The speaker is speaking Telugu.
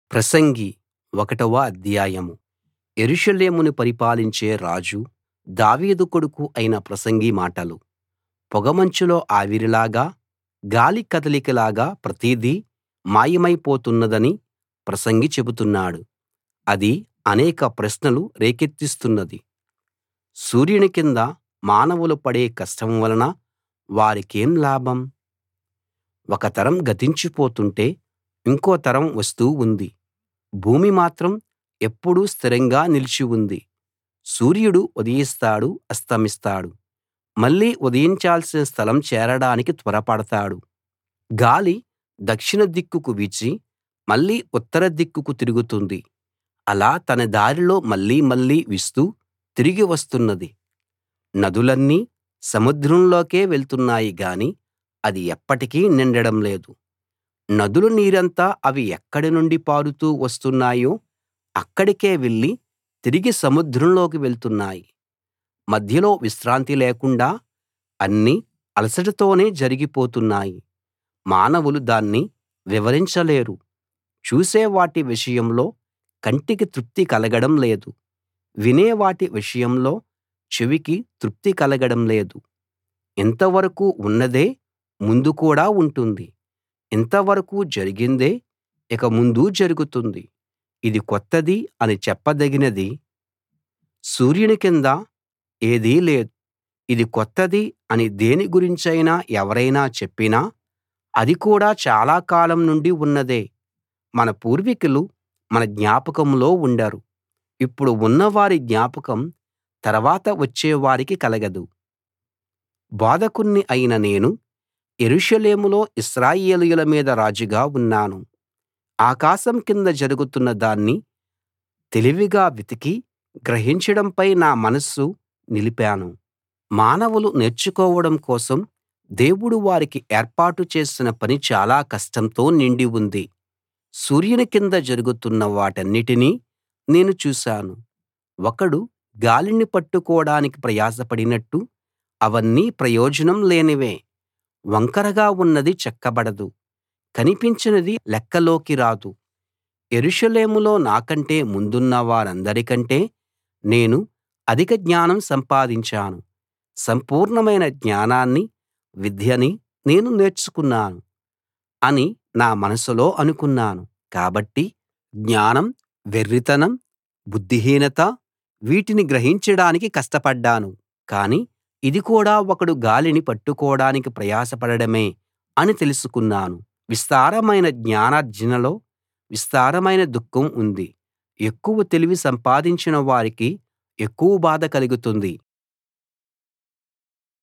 ప్రసంగి ఒకటవ అధ్యాయం యెరూషలేమును పరిపాలించే రాజు దావీదు కొడుకు అయిన ప్రసంగి మాటలు పొగమంచులో ఆవిరిలాగా గాలి కదలికలాగా ప్రతిదీ మాయమైపోతున్నదని ప్రసంగి చెబుతున్నాడు అది అనేక ప్రశ్నలు రేకెత్తిస్తున్నది సూర్యుని కింద మానవులు పడే కష్టం వలన వారికేం లాభం ఒక తరం గతించిపోతుంటే ఇంకో తరం వస్తూ ఉంది భూమి మాత్రం ఎప్పుడూ స్థిరంగా నిలిచి ఉంది సూర్యుడు ఉదయిస్తాడు అస్తమిస్తాడు మళ్ళీ ఉదయించాల్సిన స్థలం చేరడానికి త్వరపడతాడు గాలి దక్షిణ దిక్కుకు వీచి మళ్ళీ ఉత్తర దిక్కుకు తిరుగుతుంది అలా తన దారిలో మళ్ళీ మళ్ళీ వీస్తూ తిరిగి వస్తున్నది నదులన్నీ సముద్రంలోకే వెళ్తున్నాయి గాని అది ఎప్పటికీ నిండడం లేదు నదుల నీరంతా అవి ఎక్కడి నుండి పారుతూ వస్తున్నాయో అక్కడికే వెళ్ళి తిరిగి సముద్రంలోకి వెళ్తున్నాయి మధ్యలో విశ్రాంతి లేకుండా అన్నీ అలసటతోనే జరిగిపోతున్నాయి మానవులు దాన్ని వివరించలేరు చూసే వాటి విషయంలో కంటికి తృప్తి కలగడం లేదు వినే వాటి విషయంలో చెవికి తృప్తి కలగడం లేదు ఇంతవరకూ ఉన్నదే ముందు కూడా ఉంటుంది ఇంతవరకూ జరిగిందే ఇక ముందూ జరుగుతుంది ఇది కొత్తది అని చెప్పదగినది సూర్యుని కింద ఏదీ లేదు ఇది కొత్తది అని దేని గురించైనా ఎవరైనా చెప్పినా అది కూడా చాలా కాలం నుండి ఉన్నదే మన పూర్వీకులు మన జ్ఞాపకంలో ఉండరు ఇప్పుడు ఉన్నవారి జ్ఞాపకం తర్వాత వచ్చే వారికి కలగదు బోధకుణ్ణి అయిన నేను యెరూషలేములో ఇశ్రాయేలీయుల మీద రాజుగా ఉన్నాను ఆకాశం కింద జరుగుతున్న దాన్ని తెలివిగా వెతికి గ్రహించడంపై నా మనస్సు నిలిపాను మానవులు నేర్చుకోవడం కోసం దేవుడు వారికి ఏర్పాటు చేసిన పని చాలా కష్టంతో నిండి ఉంది సూర్యుని కింద జరుగుతున్న వాటన్నిటినీ నేను చూశాను ఒకడు గాలిని పట్టుకోడానికి ప్రయాసపడినట్టు అవన్నీ ప్రయోజనం లేనివే వంకరగా ఉన్నది చెక్కబడదు కనిపించనిది లెక్కలోకి రాదు యెరూషలేములో నాకంటే ముందున్న వారందరికంటే నేను అధిక జ్ఞానం సంపాదించాను సంపూర్ణమైన జ్ఞానాన్ని విద్యని నేను నేర్చుకున్నాను అని నా మనసులో అనుకున్నాను కాబట్టి జ్ఞానం వెర్రితనం బుద్ధిహీనత వీటిని గ్రహించడానికి కష్టపడ్డాను కానీ ఇది కూడా ఒకడు గాలిని పట్టుకోడానికి ప్రయాసపడడమే అని తెలుసుకున్నాను విస్తారమైన జ్ఞానార్జనలో విస్తారమైన దుఃఖం ఉంది ఎక్కువ తెలివి సంపాదించిన వారికి ఎక్కువ బాధ కలుగుతుంది